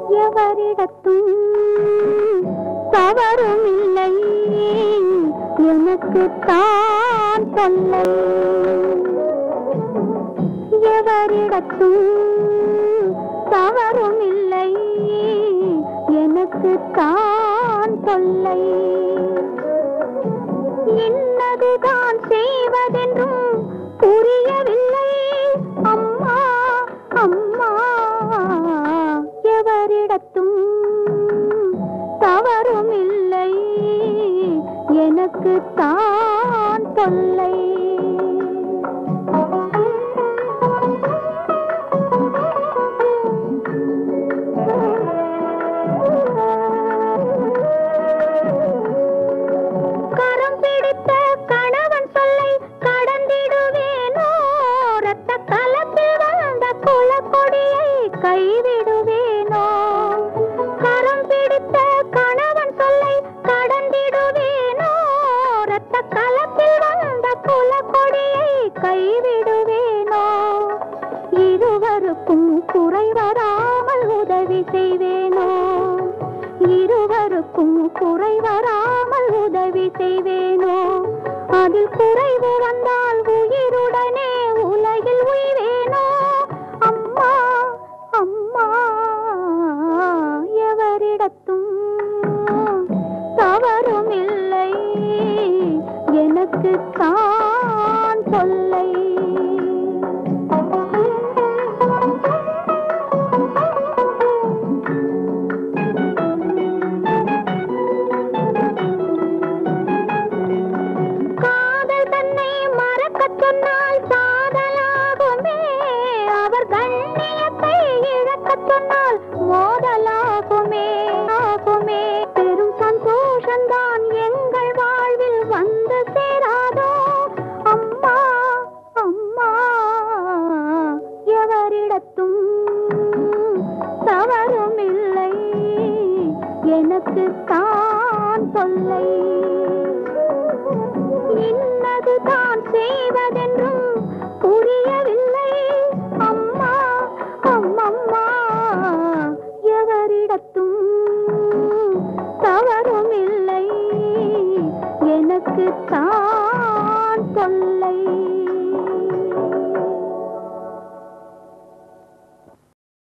எவரிடத்தும் தவறும் இல்லை எனக்கு தான் தொல்லை எவரிடத்தும் தவறும் இல்லை எனக்கு தான் தொல்லை என்னதுதான் செய்வதென்றும் புரியவில்லை அம்மா அம்மா எவரிடத்தும் தவறும் இல்லை எனக்கு தான் தொல்லை கரம் பிடித்த கணவன் சொல்லை கடந்திடுவேனோ ரத்த கலப்பில் வந்த குலக்கொடியை கைவிடுவேனோ கரம் பிடித்த கணவன் சொல்லை கடந்திடுவேனோ ரத்த கலப்பில் வந்த குலக்கொடியை கைவிடுவேனோ இருவருக்கும் குறை வராமல் உதவி செய்வேனோ இருவருக்கும் குறை வராமல் உதவி செய்வேனோ அதில் குறைவு வந்தால் உயிருடனே உலகில் உய்வேனோ அம்மா அம்மா எவரிடத்தும் தவறும் இல்லை எனக்கு தான் தொல்லை காதல் தன்னை மறக்கச் சொன்னால் சாதலாகுமே அவர் கண்ணியத்தை இழக்கச் சொன்னால் மோதலாகுமே ஆகுமே பெரும் சந்தோஷம்தான் எங்கள் வாழ்வில் வந்து சேராதோ அம்மா அம்மா எவரிடத்தும் தவறும் இல்லை எனக்கு தான் தொல்லை இன்னதுதான் செய்வதென்றும் புரியவில்லை அம்மா அம்மம்மா எவரிடத்தும் தவறும் இல்லை எனக்கு தான் தொல்லை